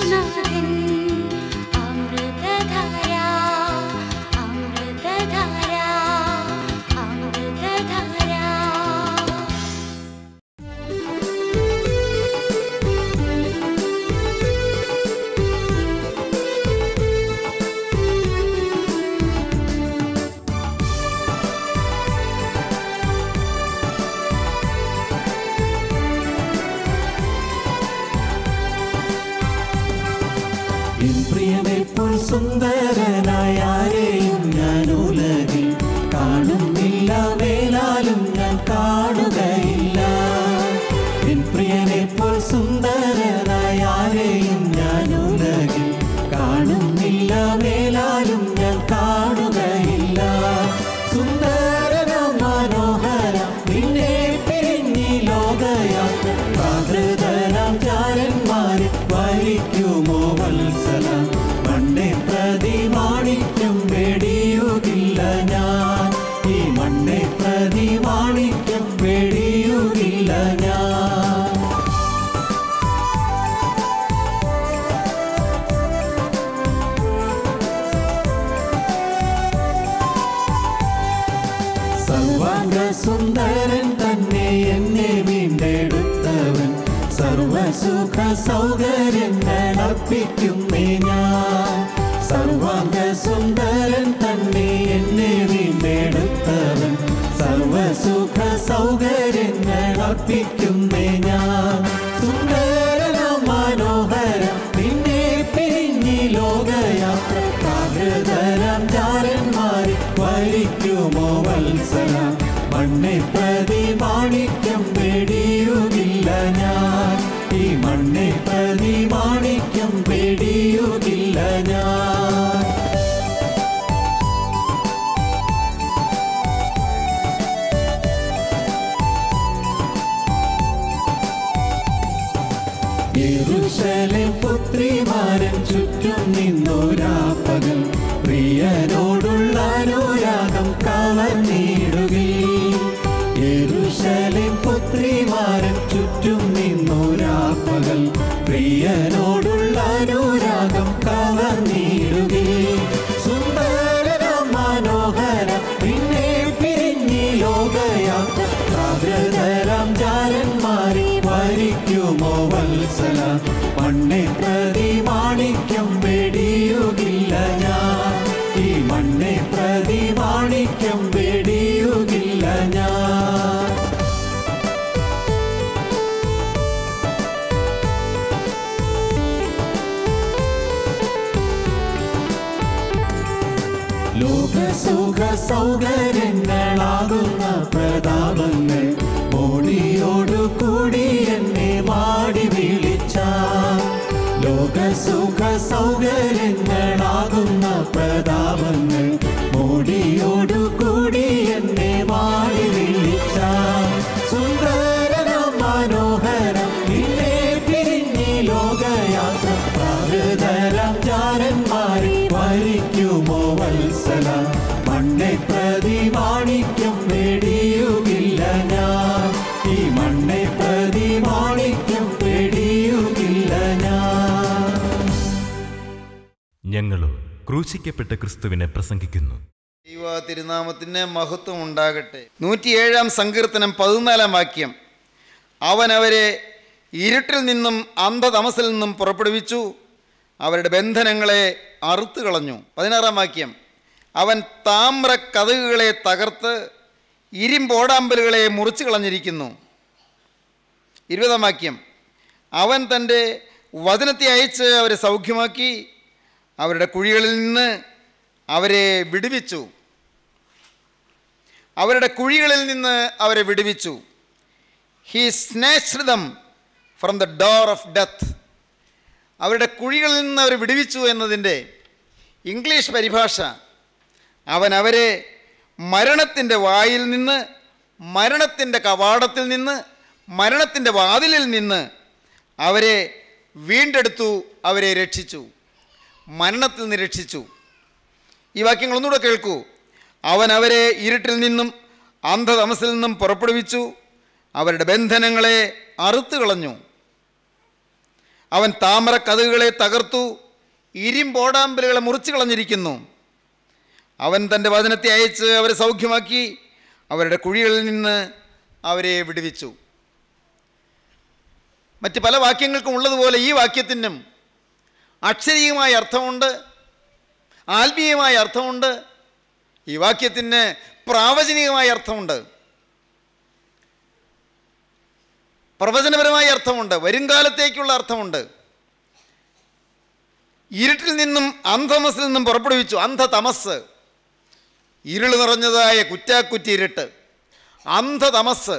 യേശുനാഥൻ അമൃതധാര അമൃതധാര അമൃതധാര എൻ പ്രിയനെപ്പോൾ സുന്ദരനായ ആരെയും ഞാൻ ഉലകിൽ കാണുന്നില്ല മേലാലും ഞാൻ കാണുകയില്ല എൻ പ്രിയനെപ്പോൾ സുന്ദരനായ ആരെയും ഞാൻ ഉലകിൽ കാണുന്നില്ല മേലാലും ഞാൻ കാണുകയില്ല സുന്ദരന മനോഹര നിന്നെ പിരിഞ്ഞി ലോകയാത്ര പ്രാകൃതരാം ചാരന്മാരെ വരിക്കുമോ വത്സല മണ്ണെ പ്രതി മാണിക്യം വെടിയുകില്ല ഞാൻ ഈ മണ്ണെ പ്രതി മാണിക്യം വെടിയുകില്ല ഞാൻ സർവാംഗ സുന്ദരൻ തന്നെ എന്നെ വീണ്ടെടുത്തവൻ സർവസുഖ സൗകര്യങ്ങൾ അർപ്പിക്കുന്നേ ഞാൻ സർവാംഗ സുന്ദരൻ തന്നെ എന്നെ വീണ്ടെടുത്തവൻ സർവസുഖ സൗകര്യങ്ങൾ അർപ്പിക്കുന്നേ ഞാൻ സുന്ദരന മനോഹര നിന്നെ പിരിഞ്ഞി ലോകയാത്ര പ്രാകൃതരാം ചാരന്മാരെ വരിക്കുമോ വത്സല മണ്ണെ പ്രതി മാണിക്യം വെടിയുകില്ല ഞാൻ ഈ മണ്ണെ പ്രതി മാണിക്യം വെടിയുകില്ല ഞാൻ യെരൂശലേം പുത്രിമാരൻ ചുറ്റും നിന്നൊരാപ്പകൽ പ്രിയനോടുള്ള അനുരാഗം കവർന്നിടുകയും യെരൂശലേം പുത്രിമാരൻ ചുറ്റും നിന്നൊരാപ്പകൽ പ്രിയനോടുള്ള അനുരാഗം കവർന്നിടുകയും സുന്ദരന മനോഹര നിന്നെ പിരിഞ്ഞി ലോകയാത്ര പ്രാകൃതരാം ചാരന്മാരെ വരിക്കുമോ വത്സല മണ്ണെ പ്രതി മാണിക്യം വെടിയുകില്ല ഞാൻ ഈ മണ്ണെ പ്രതി മാണിക്യം വെടിയുകില്ല ഞാൻ ലോകസുഖ സൗകര്യങ്ങളാകുന്ന പ്രതാപങ്ങൾ മോടിയോടു കൂടി എന്നെ മാടി വിളിച്ച ലോകസുഖ സൗകര്യങ്ങളാകുന്ന പ്രതാപങ്ങൾ മോടിയോടു കൂടി എന്നെ മാടി വിളിച്ച സുന്ദരന മനോഹരം നിന്നെ പിരിഞ്ഞി ലോകയാത്ര പ്രാകൃതരം ചാരന്മാരെ വരിക്കുമോ വത്സല മണ്ണെ പ്രതി മാണിക്യം വെടിയുകില്ല ഞാൻ ഈ മണ്ണെ പ്രതി മാണിക്യം വെടിയുകില്ല ഞാൻ ഞങ്ങളോ ക്രൂശിക്കപ്പെട്ട ക്രിസ്തുവിനെ പ്രസംഗിക്കുന്നു ദൈവ തിരുനാമത്തിന് മഹത്വം ഉണ്ടാകട്ടെ നൂറ്റിയേഴാം സങ്കീർത്തനം പതിനാലാം വാക്യം അവൻ അവരെ ഇരുട്ടിൽ നിന്നും അന്ധതമസിൽ നിന്നും പുറപ്പെടുവിച്ചു അവരുടെ ബന്ധനങ്ങളെ അറുത്തു കളഞ്ഞു പതിനാറാം വാക്യം അവൻ താമ്ര കഥകുകളെ തകർത്ത് ഇരുമ്പോടാമ്പലുകളെ മുറിച്ചു കളഞ്ഞിരിക്കുന്നു ഇരുപതാം വാക്യം അവൻ തൻ്റെ വചനത്തെ അയച്ച് അവരെ സൗഖ്യമാക്കി അവരുടെ കുഴികളിൽ നിന്ന് അവരെ വിടുവിച്ചു അവരുടെ കുഴികളിൽ നിന്ന് അവരെ വിടുവിച്ചു he snatched them from the door of death അവരുടെ കുഴികളിൽ നിന്ന് അവരെ വിടുവിച്ചു എന്നതിൻ്റെ ഇംഗ്ലീഷ് പരിഭാഷ അവൻ അവരെ മരണത്തിൻ്റെ വായിൽ നിന്ന് മരണത്തിൻ്റെ കവാടത്തിൽ നിന്ന് മരണത്തിൻ്റെ വാതിലിൽ നിന്ന് അവരെ വീണ്ടെടുത്തു അവരെ രക്ഷിച്ചു മരണത്തിൽ നിന്ന് രക്ഷിച്ചു ഈ വാക്യങ്ങൾ ഒന്നുകൂടെ കേൾക്കൂ അവൻ അവരെ ഇരുട്ടിൽ നിന്നും അന്ധതമസിൽ നിന്നും പുറപ്പെടുവിച്ചു അവരുടെ ബന്ധനങ്ങളെ അറുത്തു കളഞ്ഞു അവൻ താമര കഥകളെ തകർത്തു ഇരുമ്പോടാമ്പലുകളെ മുറിച്ചു കളഞ്ഞിരിക്കുന്നു അവൻ തൻ്റെ വചനത്തെ അയച്ച് അവരെ സൗഖ്യമാക്കി അവരുടെ കുഴികളിൽ നിന്ന് അവരെ വിടുവിച്ചു മറ്റ് പല വാക്യങ്ങൾക്കും ഉള്ളതുപോലെ ഈ വാക്യത്തിനും അക്ഷരീയമായ അർത്ഥമുണ്ട് ആത്മീയമായ അർത്ഥമുണ്ട് ഈ വാക്യത്തിന് പ്രാവചനികമായ അർത്ഥമുണ്ട് പ്രവചനപരമായ അർത്ഥമുണ്ട് വരുംകാലത്തേക്കുള്ള അർത്ഥമുണ്ട് ഇരുട്ടിൽ നിന്നും അന്ധമസിൽ നിന്നും പുറപ്പെടുവിച്ചു അന്ധതമസ് ഇരുൾ നിറഞ്ഞതായ കുറ്റാക്കുറ്റി ഇരുട്ട് അന്ധതമസ്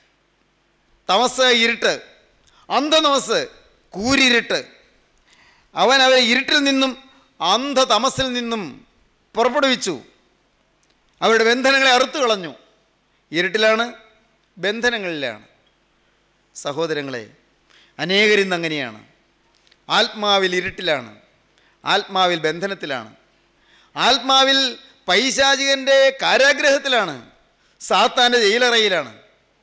തമസ് ഇരുട്ട് അന്ധതമസ് കൂരിരുട്ട് അവൻ അവരെ ഇരുട്ടിൽ നിന്നും അന്ധതമസിൽ നിന്നും പുറപ്പെടുവിച്ചു അവരുടെ ബന്ധനങ്ങളെ അറുത്തു കളഞ്ഞു ഇരുട്ടിലാണ് ബന്ധനങ്ങളിലാണ് സഹോദരങ്ങളെ അനേകരിന്ന് അങ്ങനെയാണ് ആത്മാവിൽ ഇരുട്ടിലാണ് ആത്മാവിൽ ബന്ധനത്തിലാണ് ആത്മാവിൽ പൈശാചികൻ്റെ കാരാഗ്രഹത്തിലാണ് സാത്താൻ്റെ ജയിലറയിലാണ്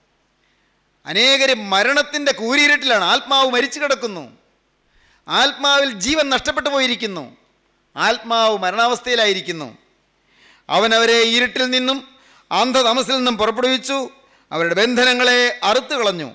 അനേകർ മരണത്തിൻ്റെ കൂരിരുട്ടിലാണ് ആത്മാവ് മരിച്ചു കിടക്കുന്നു ആത്മാവിൽ ജീവൻ നഷ്ടപ്പെട്ടു പോയിരിക്കുന്നു ആത്മാവ് മരണാവസ്ഥയിലായിരിക്കുന്നു അവൻ അവരെ ഇരുട്ടിൽ നിന്നും അന്ധതമസിൽ നിന്നും പുറപ്പെടുവിച്ചു അവരുടെ ബന്ധനങ്ങളെ അറുത്തു കളഞ്ഞു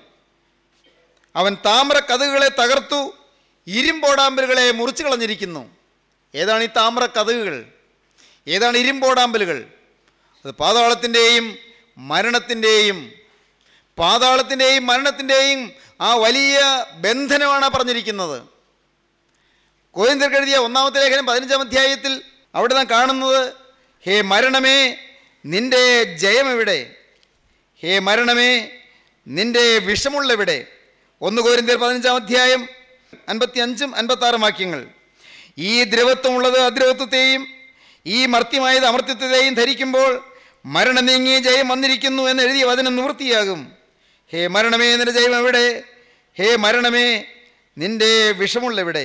അവൻ താമ്ര കഥകുകളെ തകർത്തു ഇരുമ്പോടാമ്പലുകളെ മുറിച്ചു കളഞ്ഞിരിക്കുന്നു ഏതാണ് ഈ താമ്ര കഥകുകൾ ഏതാണ് ഇരുമ്പോടാമ്പലുകൾ അത് പാതാളത്തിൻ്റെയും മരണത്തിൻ്റെയും പാതാളത്തിൻ്റെയും മരണത്തിൻ്റെയും ആ വലിയ ബന്ധനമാണ് പറഞ്ഞിരിക്കുന്നത് കോയന്തർക്ക് എഴുതിയ ഒന്നാമത്തെ ലേഖനം പതിനഞ്ചാം അധ്യായത്തിൽ അവിടെ നാം കാണുന്നത് ഹേ മരണമേ നിന്റെ ജയം എവിടെ ഹേ മരണമേ നിന്റെ വിഷമുള്ളവിടെ ഒന്ന് കോരിന്ത്യർ പതിനഞ്ചാം അധ്യായം അൻപത്തി അഞ്ചും അൻപത്താറും വാക്യങ്ങൾ ഈ ദ്രവത്വമുള്ളത് അദ്രവത്വത്തെയും ഈ മർത്യമായത് അമർത്യത്വത്തെയും ധരിക്കുമ്പോൾ മരണം നീങ്ങി ജയം വന്നിരിക്കുന്നു എന്ന് എഴുതിയ വചനം നിവൃത്തിയാകും ഹേ മരണമേ നിന്റെ ജയം എവിടെ ഹേ മരണമേ നിന്റെ വിഷമുള്ളെവിടെ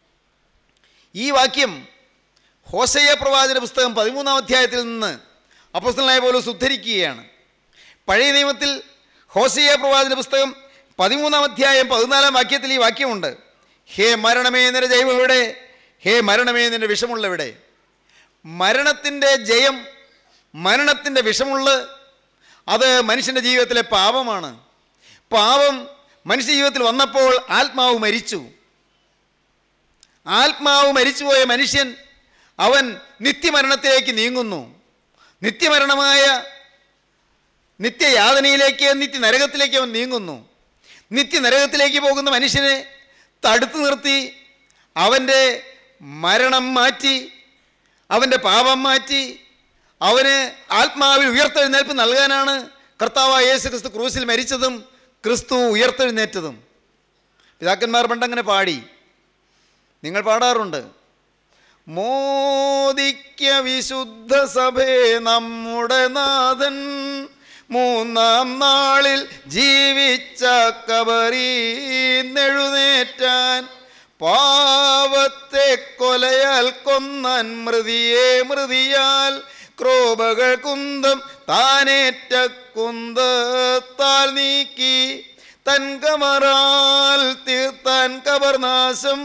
ഈ വാക്യം ഹോസയ പ്രവാചന പുസ്തകം പതിമൂന്നാം അധ്യായത്തിൽ നിന്ന് അപ്പസ്തലനായ പോലെ ഉദ്ധരിക്കുകയാണ് പഴയ നിയമത്തിൽ ഹോസയ പ്രവാചന പുസ്തകം പതിമൂന്നാം അധ്യായം പതിനാലാം വാക്യത്തിൽ ഈ വാക്യമുണ്ട് ഹേ മരണമേ നിന്റെ ജയം എവിടെ ഹേ മരണമേ നിന്റെ വിഷമുള്ളവിടെ മരണത്തിൻ്റെ ജയം മരണത്തിൻ്റെ വിഷമുള്ള അത് മനുഷ്യൻ്റെ ജീവിതത്തിലെ പാപമാണ് പാപം മനുഷ്യ ജീവിതത്തിൽ വന്നപ്പോൾ ആത്മാവ് മരിച്ചു ആത്മാവ് മരിച്ചുപോയ മനുഷ്യൻ അവൻ നിത്യമരണത്തിലേക്ക് നീങ്ങുന്നു നിത്യമരണമായ നിത്യയാതനയിലേക്ക് നിത്യനരകത്തിലേക്ക് അവൻ നീങ്ങുന്നു നിത്യനരകത്തിലേക്ക് പോകുന്ന മനുഷ്യനെ തടുത്തു നിർത്തി അവൻ്റെ മരണം മാറ്റി അവൻ്റെ പാപം മാറ്റി അവന് ആത്മാവിൽ ഉയർത്തെഴുന്നേൽപ്പ് നൽകാനാണ് കർത്താവായ യേശു ക്രിസ്തു ക്രൂസിൽ മരിച്ചതും ക്രിസ്തു ഉയർത്തെഴുന്നേറ്റതും പിതാക്കന്മാർ പണ്ടങ്ങനെ പാടി നിങ്ങൾ പാടാറുണ്ട് മോദിക്ക വിശുദ്ധ സഭേ നമ്മുടെ നാഥൻ മൂന്നാം നാളിൽ ജീവിച്ച കബറീന്നെഴുന്നേറ്റാൻ പാവത്തെ കൊലയാൽ കൊന്നാൻ മൃതിയെ മൃതിയാൽ ക്രോപകൾ കുന്തം താനേറ്റ കുന്തത്താൽ നീക്കി തൻ കമറാൽ തീർത്താൻ കബർനാശം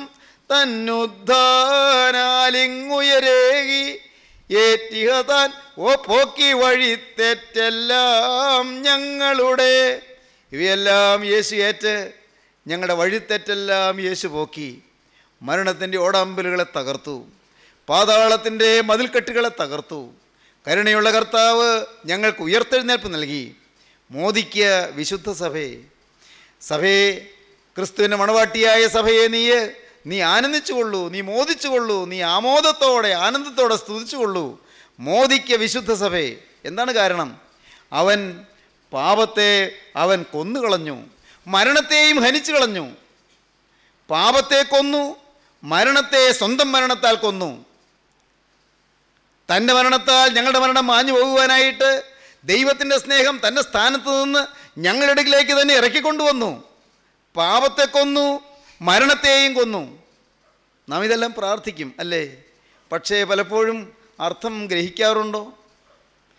തന്നുദ്ധാനാലിങ്ങുയരേകി ഏറ്റിഹ താൻ ഓ പോക്കി വഴി തെറ്റെല്ലാം ഞങ്ങളുടെ ഇവയെല്ലാം യേശു ഏറ്റ് ഞങ്ങളുടെ വഴിത്തെറ്റെല്ലാം യേശു പോക്കി മരണത്തിൻ്റെ ഓടാമ്പലുകളെ തകർത്തു പാതാളത്തിൻ്റെ മതിൽക്കെട്ടുകളെ തകർത്തു കരുണയുള്ള കർത്താവ് ഞങ്ങൾക്ക് ഉയർത്തെഴുന്നേൽപ്പ് നൽകി മോദിക്ക് വിശുദ്ധ സഭയെ സഭയെ ക്രിസ്തുവിൻ്റെ മണവാട്ടിയായ സഭയെ നീ നീ ആനന്ദിച്ചുകൊള്ളൂ നീ മോദിച്ചുകൊള്ളൂ നീ ആമോദത്തോടെ ആനന്ദത്തോടെ സ്തുതിച്ചുകൊള്ളൂ മോദിക്ക് വിശുദ്ധ സഭയെ എന്താണ് കാരണം അവൻ പാപത്തെ അവൻ കൊന്നുകളഞ്ഞു മരണത്തെയും ഹനിച്ചു കളഞ്ഞു പാപത്തെ കൊന്നു മരണത്തെ സ്വന്തം മരണത്താൽ കൊന്നു തൻ്റെ മരണത്താൽ ഞങ്ങളുടെ മരണം മാഞ്ഞു പോകുവാനായിട്ട് ദൈവത്തിൻ്റെ സ്നേഹം തൻ്റെ സ്ഥാനത്ത് നിന്ന് ഞങ്ങളുടെ അടുക്കിലേക്ക് തന്നെ ഇറക്കിക്കൊണ്ടുവന്നു പാപത്തെ കൊന്നു മരണത്തെയും കൊന്നു നാം ഇതെല്ലാം പ്രാർത്ഥിക്കും അല്ലേ പക്ഷേ പലപ്പോഴും അർത്ഥം ഗ്രഹിക്കാറുണ്ടോ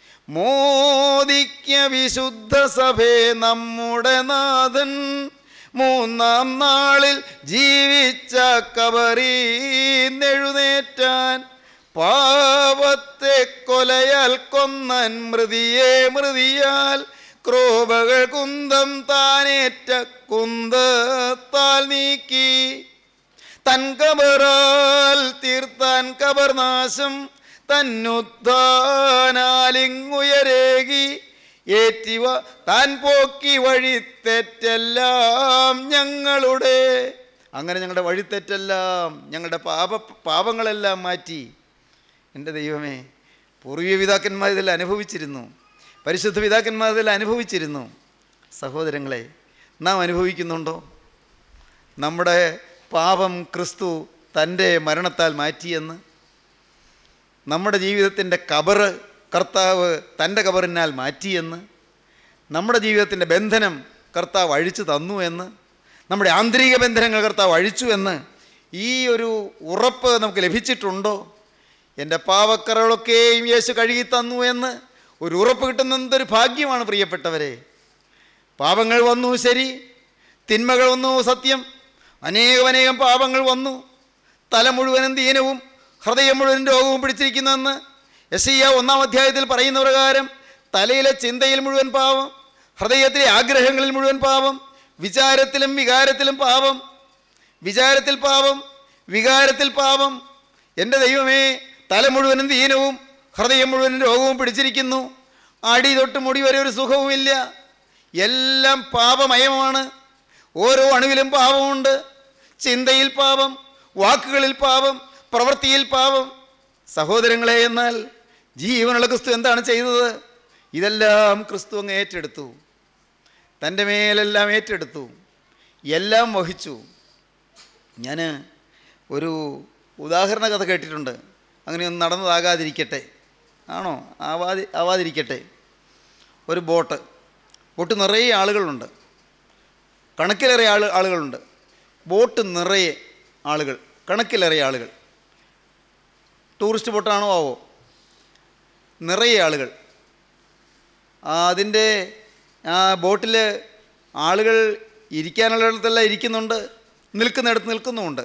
മോദിക്ക വിശുദ്ധ സഭേ നമ്മുടെ നാഥൻ മൂന്നാം നാളിൽ ജീവിച്ച കബറീന്നെഴുന്നേറ്റാൻ പാവത്തെ കൊലയാൽ കൊന്നൻ മൃതിയെ മൃതിയാൽ ക്രോപകൾ കുന്തം താനേറ്റ കുന്തത്താൽ നീക്കി തൻ കബറാൽ തീർത്താൻ കബർനാശം തന്നുദ്ധാനാലിങ്ങുയരേകി ഏറ്റിവ താൻ പോക്കി വഴിത്തെറ്റെല്ലാം ഞങ്ങളുടെ അങ്ങനെ ഞങ്ങളുടെ വഴിത്തെറ്റെല്ലാം ഞങ്ങളുടെ പാപ പാപങ്ങളെല്ലാം മാറ്റി എൻ്റെ ദൈവമേ പൂർവീയ പിതാക്കന്മാർ ഇതിൽ അനുഭവിച്ചിരുന്നു പരിശുദ്ധ പിതാക്കന്മാർ ഇതിൽ അനുഭവിച്ചിരുന്നു സഹോദരങ്ങളെ നാം അനുഭവിക്കുന്നുണ്ടോ നമ്മുടെ പാപം ക്രിസ്തു തൻ്റെ മരണത്താൽ മാറ്റിയെന്ന് നമ്മുടെ ജീവിതത്തിൻ്റെ കബറ് കർത്താവ് തൻ്റെ കബറിനാൽ മാറ്റിയെന്ന് നമ്മുടെ ജീവിതത്തിൻ്റെ ബന്ധനം കർത്താവ് അഴിച്ചു തന്നു എന്ന് നമ്മുടെ ആന്തരിക ബന്ധനങ്ങൾ കർത്താവ് അഴിച്ചു എന്ന് ഈ ഒരു ഉറപ്പ് നമുക്ക് ലഭിച്ചിട്ടുണ്ടോ എൻ്റെ പാവക്കറകളൊക്കെയും യേശു കഴുകി തന്നു എന്ന് ഒരു ഉറപ്പ് കിട്ടുന്ന എന്തൊരു ഭാഗ്യമാണ് പ്രിയപ്പെട്ടവരെ പാപങ്ങൾ വന്നു ശരി തിന്മകൾ വന്നു സത്യം അനേകമനേകം പാപങ്ങൾ വന്നു തല മുഴുവനും ദീനവും ഹൃദയം മുഴുവൻ രോഗവും പിടിച്ചിരിക്കുന്നുവെന്ന് യശയ്യ ഒന്നാം അധ്യായത്തിൽ പറയുന്ന പ്രകാരം തലയിലെ ചിന്തയിൽ മുഴുവൻ പാപം ഹൃദയത്തിലെ ആഗ്രഹങ്ങളിൽ മുഴുവൻ പാപം വിചാരത്തിലും വികാരത്തിലും പാപം വിചാരത്തിൽ പാപം വികാരത്തിൽ പാപം എൻ്റെ ദൈവമേ തല മുഴുവനും ദീനവും ഹൃദയം മുഴുവനും രോഗവും പിടിച്ചിരിക്കുന്നു അടി തൊട്ട് മുടി വരെ ഒരു സുഖവുമില്ല എല്ലാം പാപമയമാണ് ഓരോ അണുവിലും പാപമുണ്ട് ചിന്തയിൽ പാപം വാക്കുകളിൽ പാപം പ്രവൃത്തിയിൽ പാപം സഹോദരങ്ങളെ എന്നാൽ ജീവനുള്ള ക്രിസ്തു എന്താണ് ചെയ്തത് ഇതെല്ലാം ക്രിസ്തു അങ്ങ് ഏറ്റെടുത്തു തൻ്റെ മേലെല്ലാം ഏറ്റെടുത്തു എല്ലാം വഹിച്ചു ഞാൻ ഒരു ഉദാഹരണ കഥ കേട്ടിട്ടുണ്ട് അങ്ങനെയൊന്നും നടന്നതാകാതിരിക്കട്ടെ ആണോ ആവാതി ആവാതിരിക്കട്ടെ ഒരു ബോട്ട് ബോട്ട് നിറയെ ആളുകളുണ്ട് കണക്കിലേറെ ആൾ ആളുകളുണ്ട് ബോട്ട് നിറയെ ആളുകൾ കണക്കിലേറെ ആളുകൾ ടൂറിസ്റ്റ് ബോട്ടാണോ ആവോ നിറയെ ആളുകൾ ആ, അതിൻ്റെ ആ ബോട്ടിൽ ആളുകൾ ഇരിക്കാനുള്ളിടത്തെല്ലാം ഇരിക്കുന്നുണ്ട് നിൽക്കുന്നിടത്ത് നിൽക്കുന്നുമുണ്ട്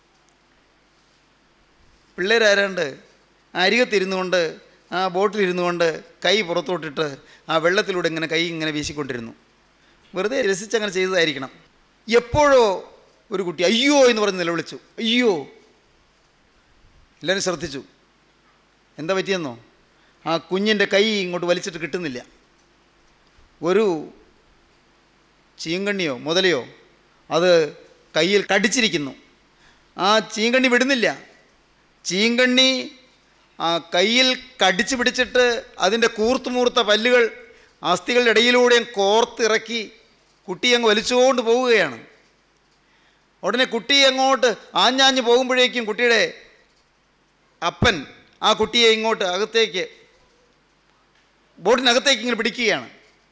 പിള്ളേരാരാണ്ട് അരികത്തിരുന്നു കൊണ്ട് ആ ബോട്ടിലിരുന്നു കൊണ്ട് കൈ പുറത്തോട്ടിട്ട് ആ വെള്ളത്തിലൂടെ ഇങ്ങനെ കൈ ഇങ്ങനെ വീശിക്കൊണ്ടിരുന്നു വെറുതെ രസിച്ചങ്ങനെ ചെയ്തതായിരിക്കണം എപ്പോഴോ ഒരു കുട്ടി അയ്യോ എന്ന് പറഞ്ഞ് നിലവിളിച്ചു അയ്യോ എല്ലാവരും ശ്രദ്ധിച്ചു എന്താ പറ്റിയെന്നോ ആ കുഞ്ഞിൻ്റെ കൈ ഇങ്ങോട്ട് വലിച്ചിട്ട് കിട്ടുന്നില്ല ഒരു ചീങ്കണ്ണിയോ മുതലയോ അത് കയ്യിൽ കടിച്ചിരിക്കുന്നു ആ ചീങ്കണ്ണി വിടുന്നില്ല ചീങ്കണ്ണി ആ കയ്യിൽ കടിച്ചു പിടിച്ചിട്ട് അതിൻ്റെ കൂർത്തുമൂർത്ത പല്ലുകൾ അസ്ഥികളുടെ ഇടയിലൂടെ കോർത്തിറക്കി കുട്ടി അങ്ങ് വലിച്ചുകൊണ്ട് പോവുകയാണ് ഉടനെ കുട്ടി അങ്ങോട്ട് ആഞ്ഞാഞ്ഞ് പോകുമ്പോഴേക്കും കുട്ടിയുടെ അപ്പൻ ആ കുട്ടിയെ ഇങ്ങോട്ട് അകത്തേക്ക് ബോട്ടിനകത്തേക്ക് ഇങ്ങനെ പിടിക്കുകയാണ്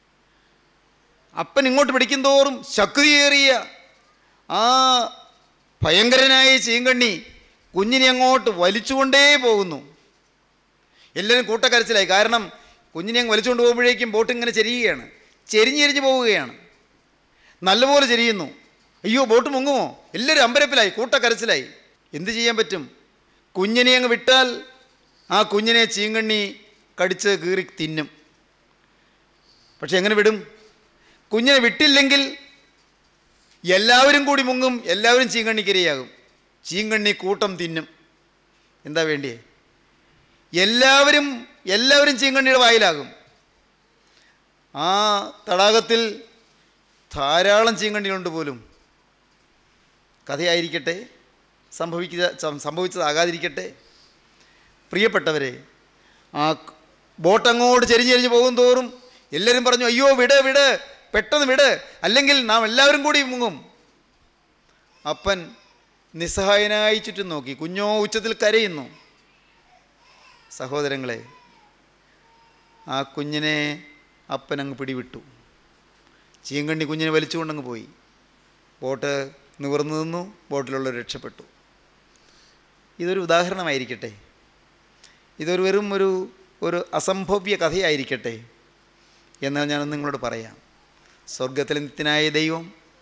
അപ്പൻ ഇങ്ങോട്ട് പിടിക്കും തോറും ശക്തിയേറിയ ആ ഭയങ്കരനായ ചീങ്കണ്ണി കുഞ്ഞിനെ അങ്ങോട്ട് വലിച്ചുകൊണ്ടേ പോകുന്നു എല്ലാവരും കൂട്ടക്കരച്ചിലായി കാരണം കുഞ്ഞിനെ അങ്ങ് വലിച്ചുകൊണ്ട് പോകുമ്പോഴേക്കും ബോട്ട് ഇങ്ങനെ ചെരിയുകയാണ് ചെരിഞ്ഞെരിഞ്ഞ് പോവുകയാണ് നല്ലപോലെ ചെരിയുന്നു അയ്യോ ബോട്ട് മുങ്ങുമോ എല്ലാവരും അമ്പരപ്പിലായി കൂട്ടക്കരച്ചിലായി എന്ത് ചെയ്യാൻ പറ്റും കുഞ്ഞിനെ അങ്ങ് വിട്ടാൽ ആ കുഞ്ഞിനെ ചീങ്കണ്ണി കടിച്ച് കീറി തിന്നും പക്ഷെ എങ്ങനെ വിടും കുഞ്ഞിനെ വിട്ടില്ലെങ്കിൽ എല്ലാവരും കൂടി മുങ്ങും എല്ലാവരും ചീങ്കണ്ണിക്കിരയാകും ചീങ്കണ്ണി കൂട്ടം തിന്നും എന്താ വേണ്ടിയേ എല്ലാവരും എല്ലാവരും ചീങ്കണ്ണിയുടെ വായിലാകും ആ തടാകത്തിൽ ധാരാളം ചീങ്കണ്ണികളുണ്ട് പോലും കഥയായിരിക്കട്ടെ സംഭവിക്കുക സം- സംഭവിച്ചതാകാതിരിക്കട്ടെ പ്രിയപ്പെട്ടവരെ ആ ക- ബോട്ട് അങ്ങോട്ട് ചെരിഞ്ഞെരിഞ്ഞ് പോകും തോറും എല്ലാവരും പറഞ്ഞു അയ്യോ വിട് വിട് പെട്ടെന്ന് വിട് അല്ലെങ്കിൽ നാം എല്ലാവരും കൂടി മുങ്ങും അപ്പൻ നിസ്സഹായനായി ചുറ്റും നോക്കി കുഞ്ഞോ ഉച്ചത്തിൽ കരയുന്നു സഹോദരങ്ങളെ ആ കുഞ്ഞിനെ അപ്പൻ അങ്ങ് പിടിവിട്ടു ചീങ്കണ്ണി കുഞ്ഞിനെ വലിച്ചുകൊണ്ടങ്ങ് പോയി ബോട്ട് നിവർന്നു നിന്നു ബോട്ടിലുള്ളവർ രക്ഷപ്പെട്ടു ഇതൊരു ഉദാഹരണമായിരിക്കട്ടെ ഇതൊരു വെറും ഒരു ഒരു അസംഭവ്യ കഥയായിരിക്കട്ടെ എന്നാൽ ഞാൻ നിങ്ങളോട് പറയാം സ്വർഗത്തിലെ നിത്യനായ ദൈവം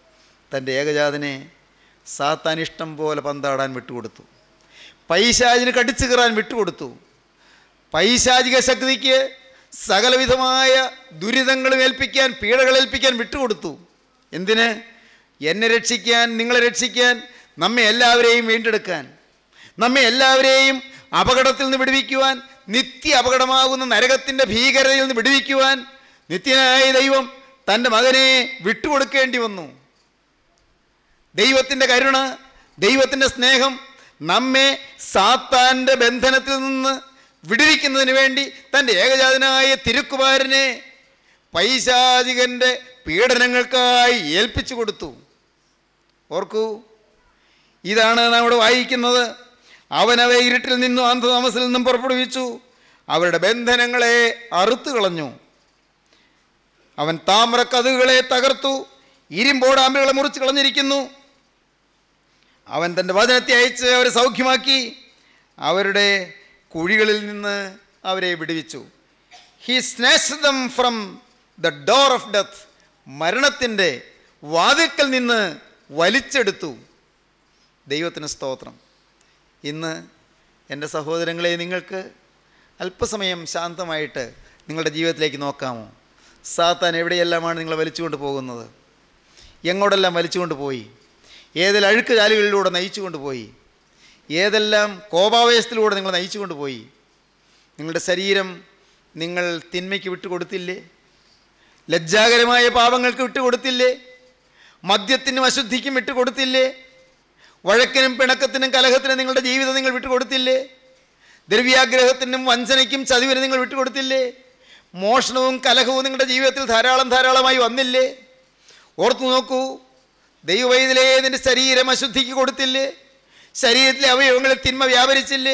തൻ്റെ ഏകജാതനെ സാത്താൻ ഇഷ്ടം പോലെ പന്താടാൻ വിട്ടുകൊടുത്തു പൈശാചിന് കടിച്ചു കയറാൻ വിട്ടുകൊടുത്തു പൈശാചിക ശക്തിക്ക് സകലവിധമായ ദുരിതങ്ങളും ഏൽപ്പിക്കാൻ പീഡകൾ ഏൽപ്പിക്കാൻ വിട്ടുകൊടുത്തു എന്തിന് എന്നെ രക്ഷിക്കാൻ നിങ്ങളെ രക്ഷിക്കാൻ നമ്മെ എല്ലാവരെയും വീണ്ടെടുക്കാൻ നമ്മെ എല്ലാവരെയും അപകടത്തിൽ നിന്ന് വിടുവിക്കുവാൻ നിത്യ അപകടമാകുന്ന നരകത്തിൻ്റെ ഭീകരതയിൽ നിന്ന് വിടുവിക്കുവാൻ നിത്യനായ ദൈവം തൻ്റെ മകനെ വിട്ടുകൊടുക്കേണ്ടി വന്നു ദൈവത്തിൻ്റെ കരുണ ദൈവത്തിൻ്റെ സ്നേഹം നമ്മെ സാത്താൻ്റെ ബന്ധനത്തിൽ നിന്ന് വിടുവിക്കുന്നതിന് വേണ്ടി തൻ്റെ ഏകജാതനായ തിരുക്കുമാരനെ പൈശാചികൻ്റെ പീഡനങ്ങൾക്കായി ഏൽപ്പിച്ചു കൊടുത്തു ഓർക്കൂ ഇതാണ് നാം ഇവിടെ വായിക്കുന്നത് അവനവ ഇരുട്ടിൽ നിന്നും അന്ധതാമസിൽ നിന്നും പുറപ്പെടുവിച്ചു അവരുടെ ബന്ധനങ്ങളെ അറുത്തു കളഞ്ഞു അവൻ താമ്രക്കഥകളെ തകർത്തു ഇരുമ്പോടാമ്പുകളെ മുറിച്ച് കളഞ്ഞിരിക്കുന്നു അവൻ തൻ്റെ വചനത്തെ അയച്ച് അവരെ സൗഖ്യമാക്കി അവരുടെ കുഴികളിൽ നിന്ന് അവരെ വിടുവിച്ചു he snatch them from the door of death മരണത്തിൻ്റെ വാതിൽക്കൽ നിന്ന് വലിച്ചെടുത്തു ദൈവത്തിന് സ്തോത്രം ഇന്ന് എൻ്റെ സഹോദരങ്ങളെ നിങ്ങൾക്ക് അല്പസമയം ശാന്തമായിട്ട് നിങ്ങളുടെ ജീവിതത്തിലേക്ക് നോക്കാമോ സാത്താൻ എവിടെയെല്ലാമാണ് നിങ്ങളെ വലിച്ചുകൊണ്ട് പോകുന്നത് എങ്ങോട്ടെല്ലാം വലിച്ചുകൊണ്ട് പോയി ഏതെല്ലാം അഴുക്ക് ചാലുകളിലൂടെ നയിച്ചുകൊണ്ട് പോയി ഏതെല്ലാം കോപാവേശത്തിലൂടെ നിങ്ങൾ നയിച്ചുകൊണ്ട് പോയി നിങ്ങളുടെ ശരീരം നിങ്ങൾ തിന്മയ്ക്ക് വിട്ടുകൊടുത്തില്ലേ ലജ്ജാകരമായ പാപങ്ങൾക്ക് വിട്ടുകൊടുത്തില്ലേ മദ്യത്തിനും അശുദ്ധിക്കും വിട്ടുകൊടുത്തില്ലേ വഴക്കിനും പിണക്കത്തിനും കലഹത്തിനും നിങ്ങളുടെ ജീവിതം നിങ്ങൾ വിട്ടുകൊടുത്തില്ലേ ദ്രവ്യാഗ്രഹത്തിനും വഞ്ചനയ്ക്കും ചതിവിനും നിങ്ങൾ വിട്ടുകൊടുത്തില്ലേ മോഷണവും കലഹവും നിങ്ങളുടെ ജീവിതത്തിൽ ധാരാളം ധാരാളമായി വന്നില്ലേ ഓർത്തു നോക്കൂ ദൈവവൈദ്യലേ നിന്റെ ശരീരം അശുദ്ധിക്ക് കൊടുത്തില്ലേ ശരീരത്തിലെ അവയവങ്ങളിൽ തിന്മ വ്യാപരിച്ചില്ലേ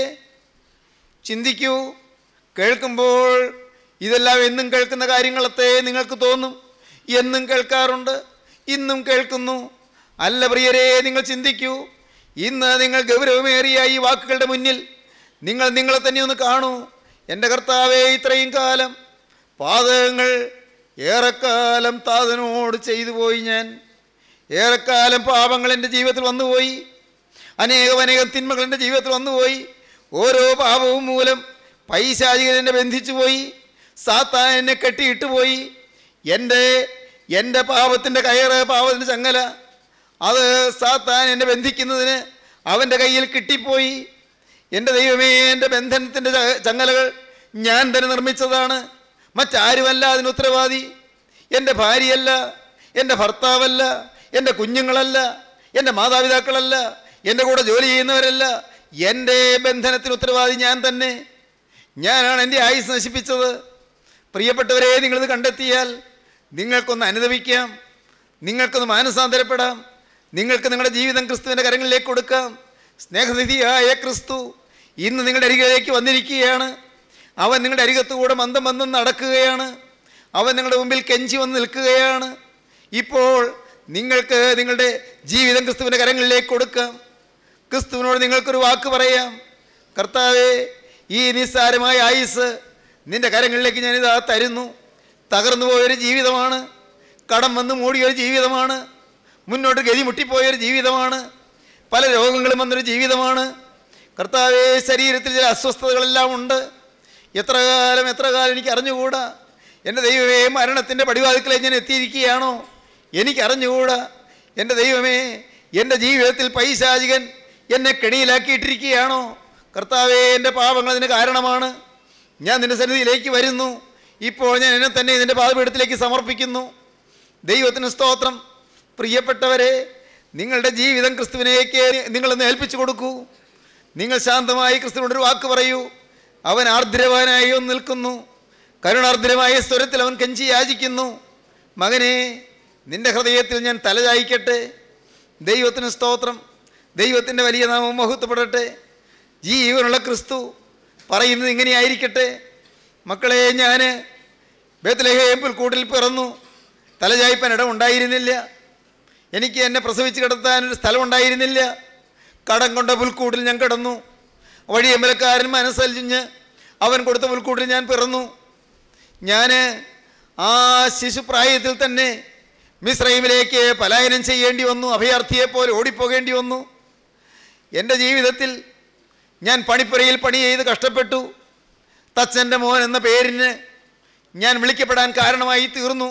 ചിന്തിക്കൂ കേൾക്കുമ്പോൾ ഇതെല്ലാം എന്നും കേൾക്കുന്ന കാര്യങ്ങളത്തെ നിങ്ങൾക്ക് തോന്നും എന്നും കേൾക്കാറുണ്ട് ഇന്നും കേൾക്കുന്നു അല്ല പ്രിയരെ നിങ്ങൾ ചിന്തിക്കൂ ഇന്ന് നിങ്ങൾ ഗൗരവമേറിയ ഈ വാക്കുകളുടെ മുന്നിൽ നിങ്ങൾ നിങ്ങളെ തന്നെ ഒന്ന് കാണൂ എൻ്റെ കർത്താവേ ഇത്രയും കാലം പാതകങ്ങൾ ഏറെക്കാലം താതനോട് ചെയ്തു പോയി ഞാൻ ഏറെക്കാലം പാപങ്ങൾ എൻ്റെ ജീവിതത്തിൽ വന്നുപോയി അനേകം അനേകം തിന്മകൾ എൻ്റെ ജീവിതത്തിൽ വന്നുപോയി ഓരോ പാപവും മൂലം പൈശാചികൻ എന്നെ ബന്ധിച്ചു പോയി സാത്താൻ എന്നെ കെട്ടിയിട്ട് പോയി എൻ്റെ എൻ്റെ പാപത്തിൻ്റെ കയറ് പാപത്തിൻ്റെ ചങ്ങല അത് സാത്താൻ എന്നെ ബന്ധിക്കുന്നതിന് അവൻ്റെ കയ്യിൽ കിട്ടിപ്പോയി എൻ്റെ ദൈവമേ എൻ്റെ ബന്ധനത്തിൻ്റെ ച- ചങ്ങലകൾ ഞാൻ തന്നെ നിർമ്മിച്ചതാണ് മറ്റാരുമല്ല അതിന് ഉത്തരവാദി എൻ്റെ ഭാര്യയല്ല എൻ്റെ ഭർത്താവല്ല എൻ്റെ കുഞ്ഞുങ്ങളല്ല എൻ്റെ മാതാപിതാക്കളല്ല എൻ്റെ കൂടെ ജോലി ചെയ്യുന്നവരല്ല എൻ്റെ ബന്ധനത്തിന് ഉത്തരവാദി ഞാൻ തന്നെ ഞാനാണ് എൻ്റെ ആയുസ് നശിപ്പിച്ചത് പ്രിയപ്പെട്ടവരെ നിങ്ങളിത് കണ്ടെത്തിയാൽ നിങ്ങൾക്കൊന്ന് അനുദപിക്കാം നിങ്ങൾക്കൊന്ന് മാനസാന്തരപ്പെടാം നിങ്ങൾക്ക് നിങ്ങളുടെ ജീവിതം ക്രിസ്തുവിൻ്റെ കരങ്ങളിലേക്ക് കൊടുക്കാം സ്നേഹനിധിയായ ക്രിസ്തു ഇന്ന് നിങ്ങളുടെ അരികിലേക്ക് വന്നിരിക്കുകയാണ് അവൻ നിങ്ങളുടെ അരികത്തുകൂടെ മന്ദം മന്ദം നടക്കുകയാണ് അവൻ നിങ്ങളുടെ മുമ്പിൽ കെഞ്ചി വന്ന് നിൽക്കുകയാണ് ഇപ്പോൾ നിങ്ങൾക്ക് നിങ്ങളുടെ ജീവിതം ക്രിസ്തുവിൻ്റെ കരങ്ങളിലേക്ക് കൊടുക്കാം ക്രിസ്തുവിനോട് നിങ്ങൾക്കൊരു വാക്ക് പറയാം കർത്താവേ ഈ നിസ്സാരമായ ആയുസ് നിന്റെ കരങ്ങളിലേക്ക് ഞാനിതാ തരുന്നു തകർന്നു പോയൊരു ജീവിതമാണ് കടം വന്ന് മൂടിയൊരു ജീവിതമാണ് മുന്നോട്ട് ഗതി മുട്ടിപ്പോയൊരു ജീവിതമാണ് പല രോഗങ്ങളും വന്നൊരു ജീവിതമാണ് കർത്താവേ ശരീരത്തിൽ ചില അസ്വസ്ഥതകളെല്ലാം ഉണ്ട് എത്ര കാലം എത്ര കാലം എനിക്ക് അറിഞ്ഞുകൂടാ എൻ്റെ ദൈവമേ മരണത്തിൻ്റെ പടിവാതിക്കലേക്ക് ഞാൻ എത്തിയിരിക്കുകയാണോ എനിക്ക് അറിഞ്ഞുകൂടാ എൻ്റെ ദൈവമേ എൻ്റെ ജീവിതത്തിൽ പൈശാചികൻ എന്നെ കെണിയിലാക്കിയിട്ടിരിക്കുകയാണോ കർത്താവേ എൻ്റെ പാപങ്ങൾ അതിന് കാരണമാണ് ഞാൻ നിൻ്റെ സന്നിധിയിലേക്ക് വരുന്നു ഇപ്പോൾ ഞാൻ എന്നെ തന്നെ ഇതിൻ്റെ പാതപീഠത്തിലേക്ക് സമർപ്പിക്കുന്നു ദൈവത്തിന് സ്തോത്രം പ്രിയപ്പെട്ടവരെ നിങ്ങളുടെ ജീവിതം ക്രിസ്തുവിനേക്ക് നിങ്ങളൊന്ന് ഏൽപ്പിച്ചു കൊടുക്കൂ നിങ്ങൾ ശാന്തമായി ക്രിസ്തുവിനോടൊരു വാക്ക് പറയൂ അവൻ ആർദ്രവാനായി ഒന്ന് നിൽക്കുന്നു കരുണാർദ്രമായ സ്വരത്തിൽ അവൻ കെഞ്ചി യാചിക്കുന്നു മകനെ നിന്റെ ഹൃദയത്തിൽ ഞാൻ തലചായ്ക്കട്ടെ ദൈവത്തിന് സ്തോത്രം ദൈവത്തിൻ്റെ വലിയ നാമം മഹത്വപ്പെടട്ടെ ജീവനുള്ള ക്രിസ്തു പറയുന്നത് ഇങ്ങനെയായിരിക്കട്ടെ മക്കളെ ഞാൻ ബേത്തലഹേം പുൽക്കൂട്ടിൽ പിറന്നു തലചായ്പൻ ഇടം ഉണ്ടായിരുന്നില്ല എനിക്ക് എന്നെ പ്രസവിച്ച് കിടത്താൻ ഒരു സ്ഥലം ഉണ്ടായിരുന്നില്ല കടം കൊണ്ട പുൽക്കൂട്ടിൽ ഞാൻ കിടന്നു വഴിയമ്പലക്കാരൻ മനസ്സലിഞ്ഞ് അവൻ കൊടുത്ത പുൽക്കൂട്ടിൽ ഞാൻ പിറന്നു ഞാൻ ആ ശിശുപ്രായത്തിൽ തന്നെ മിശ്രൈമിലേക്ക് പലായനം ചെയ്യേണ്ടി വന്നു അഭയാർത്ഥിയെപ്പോലെ ഓടിപ്പോകേണ്ടി വന്നു എൻ്റെ ജീവിതത്തിൽ ഞാൻ പണിപ്പുരയിൽ പണി ചെയ്ത് കഷ്ടപ്പെട്ടു തച്ചൻ്റെ മോൻ എന്ന പേരിന് ഞാൻ വിളിക്കപ്പെടാൻ കാരണമായി തീർന്നു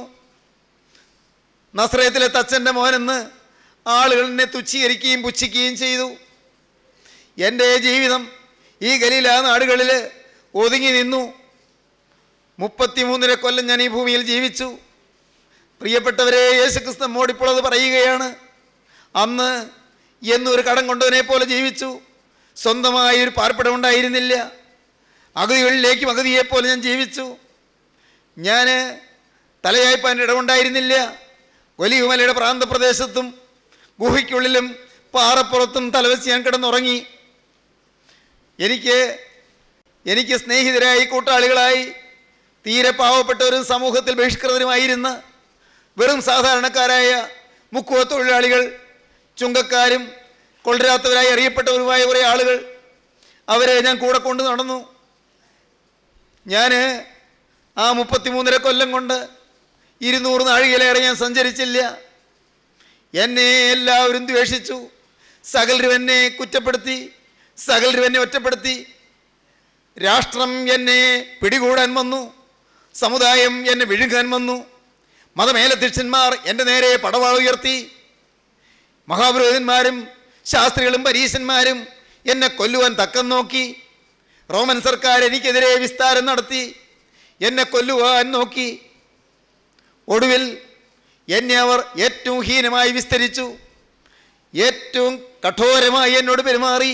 നസ്രയത്തിലെ തച്ചൻ്റെ മോനെന്ന് ആളുകൾ എന്നെ തുച്ഛീകരിക്കുകയും പുച്ഛിക്കുകയും ചെയ്തു എൻ്റെ ജീവിതം ഈ ഗലീല നാടുകളിൽ ഒതുങ്ങി നിന്നു മുപ്പത്തിമൂന്നര കൊല്ലം ഞാൻ ഈ ഭൂമിയിൽ ജീവിച്ചു പ്രിയപ്പെട്ടവരെ യേശുക്രിസ്തു നമ്മോട് ഇപ്പോൾ അത് പറയുകയാണ് അന്ന് എന്നൊരു കടം കൊണ്ടവനെ പോലെ ജീവിച്ചു സ്വന്തമായി ഒരു പാർപ്പിടം ഉണ്ടായിരുന്നില്ല അഗതികളിലേക്കും അഗതിയെപ്പോലെ ഞാൻ ജീവിച്ചു ഞാൻ തലയായ്പാൻ ഇടമുണ്ടായിരുന്നില്ല വലിയമലയുടെ പ്രാന്തപ്രദേശത്തും ഗുഹയ്ക്കുള്ളിലും പാറപ്പുറത്തും തലവെച്ച് ഞാൻ കിടന്നുറങ്ങി എനിക്ക് എനിക്ക് സ്നേഹിതരായി കൂട്ടാളികളായി തീരെ പാവപ്പെട്ട ഒരു സമൂഹത്തിൽ ബഹിഷ്കൃതരുമായിരുന്ന വെറും സാധാരണക്കാരായ മുക്കുവ തൊഴിലാളികൾ ചുങ്കക്കാരും കൊള്ളരാത്തവരായി അറിയപ്പെട്ടവരുമായ കുറേ ആളുകൾ അവരെ ഞാൻ കൂടെ കൊണ്ട് നടന്നു ഞാൻ ആ മുപ്പത്തിമൂന്നര കൊല്ലം കൊണ്ട് ഇരുന്നൂറ് നാഴികയിലേറെ ഞാൻ സഞ്ചരിച്ചില്ല എന്നെ എല്ലാവരും ദ്വേഷിച്ചു സകലരും എന്നെ കുറ്റപ്പെടുത്തി സകലരും എന്നെ ഒറ്റപ്പെടുത്തി രാഷ്ട്രം എന്നെ പിടികൂടാൻ വന്നു സമുദായം എന്നെ വിഴുങ്ങാൻ വന്നു മതമേലധ്യക്ഷന്മാർ എൻ്റെ നേരെ പടവാൾ ഉയർത്തി മഹാപുരോഹിതന്മാരും ശാസ്ത്രികളും പരീശന്മാരും എന്നെ കൊല്ലുവാൻ തക്കം നോക്കി റോമൻ സർക്കാർ എനിക്കെതിരെ വിസ്താരം നടത്തി എന്നെ കൊല്ലുവാൻ നോക്കി ഒടുവിൽ എന്നെ അവർ ഏറ്റവും ഹീനമായി വിസ്തരിച്ചു ഏറ്റവും കഠോരമായി എന്നോട് പെരുമാറി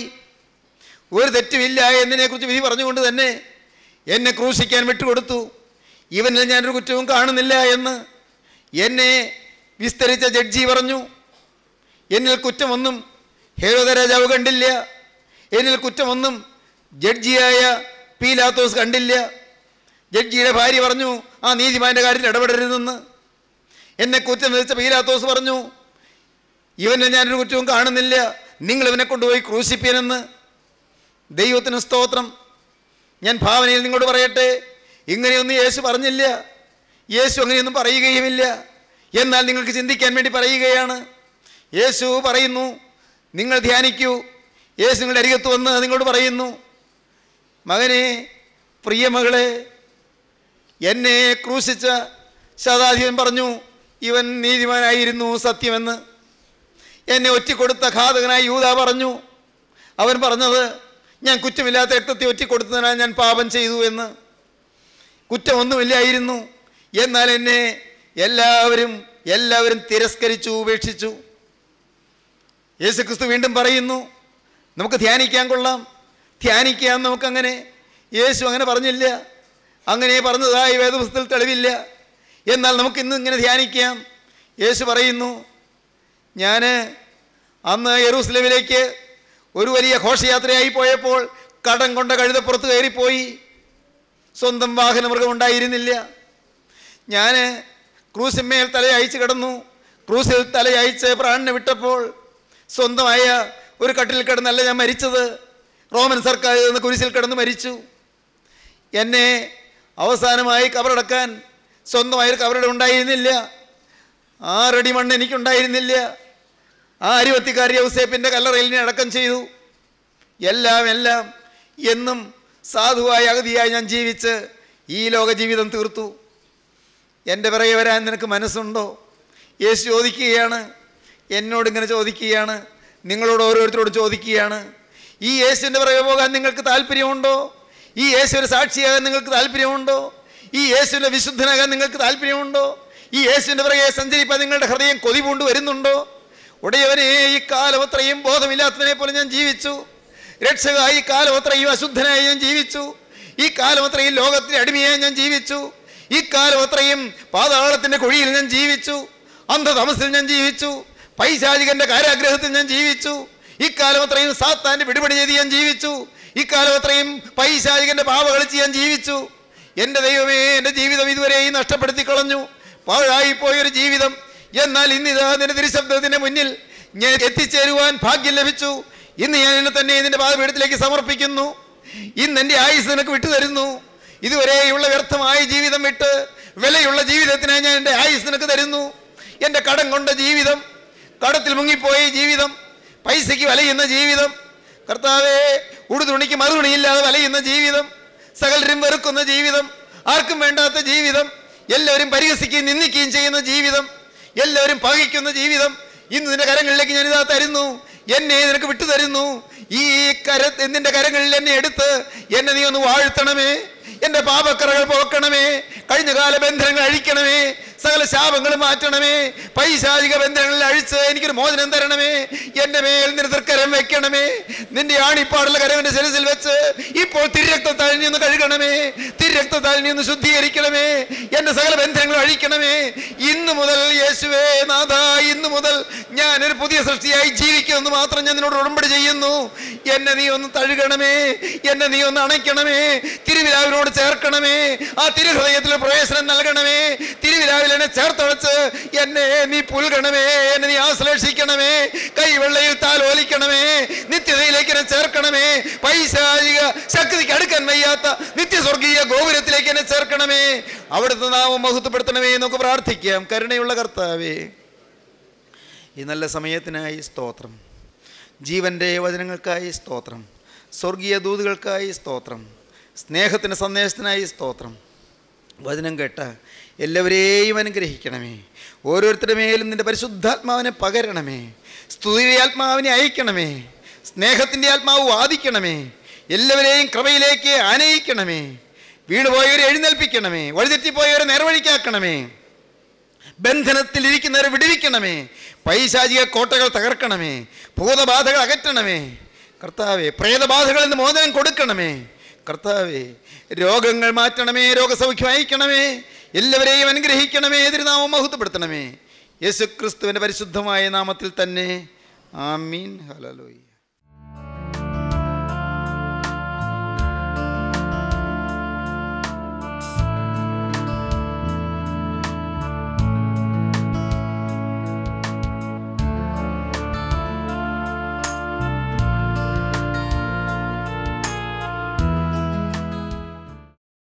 ഒരു തെറ്റുമില്ല എന്നതിനെക്കുറിച്ച് വിധി പറഞ്ഞുകൊണ്ട് തന്നെ എന്നെ ക്രൂശിക്കാൻ വിട്ടുകൊടുത്തു ഇവനിൽ ഞാനൊരു കുറ്റവും കാണുന്നില്ല എന്ന് എന്നെ വിസ്തരിച്ച ജഡ്ജി പറഞ്ഞു എന്നിൽ കുറ്റമൊന്നും ഹേരോദ രാജാവ് കണ്ടില്ല എന്നിൽ കുറ്റമൊന്നും ജഡ്ജിയായ പീലാത്തോസ് കണ്ടില്ല ജഡ്ജിയുടെ ഭാര്യ പറഞ്ഞു ആ നീതിമാന്റെ കാര്യത്തിൽ ഇടപെടരുതെന്ന് എന്നെ കുറ്റം വിധിച്ച പീലാത്തോസ് പറഞ്ഞു ഇവനെ ഞാനൊരു കുറ്റവും കാണുന്നില്ല നിങ്ങൾ ഇവനെ കൊണ്ടുപോയി ക്രൂശിപ്പിയനെന്ന് ദൈവത്തിന് സ്തോത്രം ഞാൻ ഭാവനയിൽ നിങ്ങളോട് പറയട്ടെ ഇങ്ങനെയൊന്നും യേശു പറഞ്ഞില്ല യേശു അങ്ങനെയൊന്നും പറയുകയുമില്ല എന്നാൽ നിങ്ങൾക്ക് ചിന്തിക്കാൻ വേണ്ടി പറയുകയാണ് യേശു പറയുന്നു നിങ്ങൾ ധ്യാനിക്കൂ യേശു നിങ്ങളുടെ അരികത്ത് വന്ന് നിങ്ങളോട് പറയുന്നു മകനെ പ്രിയമകളെ എന്നെ ക്രൂശിച്ച ശതാധിപൻ പറഞ്ഞു ഇവൻ നീതിമാനായിരുന്നു സത്യമെന്ന് എന്നെ ഒറ്റിക്കൊടുത്ത ഘാതകനായ യൂത പറഞ്ഞു അവൻ പറഞ്ഞത് ഞാൻ കുറ്റമില്ലാത്ത രക്തത്തെ ഒറ്റിക്കൊടുത്തതിനാൽ ഞാൻ പാപം ചെയ്തു എന്ന് കുറ്റമൊന്നുമില്ലായിരുന്നു എന്നാൽ എന്നെ എല്ലാവരും എല്ലാവരും തിരസ്കരിച്ചു ഉപേക്ഷിച്ചു യേശുക്രിസ്തു വീണ്ടും പറയുന്നു നമുക്ക് ധ്യാനിക്കാൻ കൊള്ളാം ധ്യാനിക്കാം നമുക്കങ്ങനെ യേശു അങ്ങനെ പറഞ്ഞില്ല അങ്ങനെ പറഞ്ഞതായി വേദപുസ്തകത്തിൽ തെളിവില്ല എന്നാൽ നമുക്ക് ഇന്ന് ഇങ്ങനെ ധ്യാനിക്കാം യേശു പറയുന്നു ഞാൻ അന്ന് യെറൂസലേമിലേക്ക് ഒരു വലിയ ഘോഷയാത്രയായി പോയപ്പോൾ കടം കൊണ്ട കഴുതപ്പുറത്ത് കയറിപ്പോയി സ്വന്തം വാഹനമൃഗം ഉണ്ടായിരുന്നില്ല ഞാൻ ക്രൂസിന്മേൽ തലയയച്ച് കിടന്നു ക്രൂസിൽ തലയയച്ച് പ്രാണനെ വിട്ടപ്പോൾ സ്വന്തമായ ഒരു കട്ടിൽ കിടന്നല്ല ഞാൻ മരിച്ചത് റോമൻ സർക്കാർ നിന്ന് കുരിശിൽ കിടന്ന് മരിച്ചു എന്നെ അവസാനമായി കബറടക്കാൻ സ്വന്തമായൊരു കബറിടം ഉണ്ടായിരുന്നില്ല ആറടി മണ്ണ് എനിക്കുണ്ടായിരുന്നില്ല ആ അരുവത്തിക്കാരി ഔസേപ്പിൻ്റെ കല്ലറയിൽ എന്നെ അടക്കം ചെയ്തു എല്ലാം എല്ലാം എന്നും സാധുവായ അഗതിയായി ഞാൻ ജീവിച്ച് ഈ ലോക ജീവിതം തീർത്തു എൻ്റെ പിറകെ വരാൻ നിനക്ക് മനസ്സുണ്ടോ യേശു ചോദിക്കുകയാണ് എന്നോട് ഇങ്ങനെ ചോദിക്കുകയാണ് നിങ്ങളോട് ഓരോരുത്തരോട് ചോദിക്കുകയാണ് ഈ യേശുവിൻ്റെ പിറകെ പോകാൻ നിങ്ങൾക്ക് താല്പര്യമുണ്ടോ ഈ യേശുവിൻ്റെ സാക്ഷിയാകാൻ നിങ്ങൾക്ക് താല്പര്യമുണ്ടോ ഈ യേശുവിൻ്റെ വിശുദ്ധനാകാൻ നിങ്ങൾക്ക് താല്പര്യമുണ്ടോ ഈ യേശുവിൻ്റെ പിറകെ സഞ്ചരിപ്പാൻ നിങ്ങളുടെ ഹൃദയം കൊതി പൂണ്ട് വരുന്നുണ്ടോ ഉടയവനെ ഈ കാലം അത്രയും ബോധമില്ലാത്തതിനെ പോലെ ഞാൻ ജീവിച്ചു രക്ഷക ഈ കാലം അത്രയും അശുദ്ധനായി ഞാൻ ജീവിച്ചു ഈ കാലം അത്രയും ലോകത്തിന് അടിമയായി ഞാൻ ജീവിച്ചു ഈ കാലം അത്രയും പാതാളത്തിന്റെ കുഴിയിൽ ഞാൻ ജീവിച്ചു അന്ധതമസിൽ ഞാൻ ജീവിച്ചു പൈശാചികന്റെ കാരാഗ്രഹത്തിൽ ഞാൻ ജീവിച്ചു ഈ കാലം അത്രയും സാത്താന്റെ പിടിപടി ചെയ്ത് ഞാൻ ജീവിച്ചു ഈ കാലം അത്രയും പൈശാചികന്റെ പാവ കളിച്ച് ഞാൻ ജീവിച്ചു എൻ്റെ ദൈവമേ എൻ്റെ ജീവിതം ഇതുവരെയും നഷ്ടപ്പെടുത്തി കളഞ്ഞു പാഴായി പോയൊരു ജീവിതം എന്നാൽ ഇന്നിതാ നിന്റെ തിരുശബ്ദത്തിന്റെ മുന്നിൽ ഞാൻ എത്തിച്ചേരുവാൻ ഭാഗ്യം ലഭിച്ചു ഇന്ന് ഞാൻ എന്നെ തന്നെ ഇതിന്റെ പാതപീഠത്തിലേക്ക് സമർപ്പിക്കുന്നു ഇന്ന് എൻ്റെ ആയുസ് നിനക്ക് വിട്ടുതരുന്നു ഇതുവരെയുള്ള വ്യർത്ഥമായ ജീവിതം വിട്ട് വിലയുള്ള ജീവിതത്തിനായി ഞാൻ എൻ്റെ ആയുസ് നിനക്ക് തരുന്നു എൻ്റെ കടം കൊണ്ട ജീവിതം കടത്തിൽ മുങ്ങിപ്പോയ ജീവിതം പൈസയ്ക്ക് വലയുന്ന ജീവിതം കർത്താവേ ഉടുതുണിക്ക് മറുതുണിയില്ലാതെ വലയുന്ന ജീവിതം സകലരും വെറുക്കുന്ന ജീവിതം ആർക്കും വേണ്ടാത്ത ജീവിതം എല്ലാവരും പരിഹസിക്കുകയും നിന്ദിക്കുകയും ചെയ്യുന്ന ജീവിതം എല്ലാവരും പകയ്ക്കുന്ന ജീവിതം ഇന്ന് നിന്റെ കരങ്ങളിലേക്ക് ഞാൻ ഇതാ തരുന്നു എന്നെ നിനക്ക് വിട്ടു തരുന്നു ഈ കര നിന്റെ കരങ്ങളിൽ എന്നെ എടുത്ത് എന്നെ നീ ഒന്ന് വാഴ്ത്തണമേ എൻ്റെ പാപക്കറകൾ പോക്കണമേ കഴിഞ്ഞ കാല ബന്ധനങ്ങൾ അഴിക്കണമേ സകല ശാപങ്ങൾ മാറ്റണമേ പൈശാചിക ബന്ധനങ്ങളിൽ അഴിച്ച് എനിക്കൊരു മോചനം തരണമേ എൻ്റെ മേൽ നിന്റെ തൃക്കരം വെക്കണമേ നിന്റെ ആണിപ്പാടുള്ള കരവിന്റെ ശിരസിൽ വെച്ച് ഇപ്പോൾ തിരക്തം തഴഞ്ഞി ഒന്ന് കഴുകണമേ തിരക്തം തഴഞ്ഞി ഒന്ന് ശുദ്ധീകരിക്കണമേ എൻ്റെ സകല ബന്ധനങ്ങൾ അഴിക്കണമേ ഇന്ന് മുതൽ യേശുവേ നാഥ ഇന്ന് മുതൽ ഞാൻ ഒരു പുതിയ സൃഷ്ടിയായി ജീവിക്കുമെന്ന് മാത്രം ഞാൻ നിന്നോട് ഉടമ്പടി ചെയ്യുന്നു എന്നെ നീ ഒന്ന് തഴുകണമേ എന്നെ നീ ഒന്ന് അണയ്ക്കണമേ തിരുവിലാവിനോട് ചേർക്കണമേ ആ തിരുഹൃദയത്തിൽ പ്രവേശനം നൽകണമേ തിരുവിലാവിൽ എന്നെ ചേർത്തടച്ച് എന്നെ നീ പുൽകണമേ എന്നെ നീ ആശ്ലേഷിക്കണമേ കൈവെള്ളയിൽ താലോലിക്കണമേ നിത്യതയിലേക്ക് എന്നെ ചേർക്കണമേ പൈശാചിക ശക്തിക്ക് അടുക്കാൻ വയ്യാത്ത നിത്യസ്വർഗീയ ഗോപുരത്തിലേക്ക് എന്നെ ചേർക്കണമേ അവിടുത്തെ നാമം മഹത്വപ്പെടുത്തണമേ നമുക്ക് പ്രാർത്ഥിക്കാം കരുണയുള്ള കർത്താവേ ഈ നല്ല സമയത്തിനായി സ്തോത്രം ജീവൻ്റെ വചനങ്ങൾക്കായി സ്തോത്രം സ്വർഗീയ ദൂതുകൾക്കായി സ്തോത്രം സ്നേഹത്തിൻ്റെ സന്ദേശത്തിനായി സ്തോത്രം വചനം കേട്ട എല്ലാവരെയും അനുഗ്രഹിക്കണമേ ഓരോരുത്തരുടെ മേലും നിന്റെ പരിശുദ്ധാത്മാവിനെ പകരണമേ സ്തുതിയുടെ ആത്മാവിനെ അയക്കണമേ സ്നേഹത്തിൻ്റെ ആത്മാവ് വാദിക്കണമേ എല്ലാവരെയും കൃപയിലേക്ക് ആനയിക്കണമേ വീണുപോയവരെ എഴുന്നേൽപ്പിക്കണമേ വഴിതെറ്റിപ്പോയവരെ നേർവഴിക്കാക്കണമേ ബന്ധനത്തിലിരിക്കുന്നവരെ വിടുവിക്കണമേ പൈശാചിക കോട്ടകൾ തകർക്കണമേ ഭൂതബാധകൾ അകറ്റണമേ കർത്താവേ പ്രേതബാധകളിൽ നിന്ന് മോചനം കൊടുക്കണമേ കർത്താവേ രോഗങ്ങൾ മാറ്റണമേ രോഗസൗഖ്യം അയക്കണമേ എല്ലാവരെയും അനുഗ്രഹിക്കണമേ എതിർനാമം മഹത്വപ്പെടുത്തണമേ യേശു ക്രിസ്തുവിൻ്റെ പരിശുദ്ധമായ നാമത്തിൽ തന്നെ ആമീൻ ഹലലോയി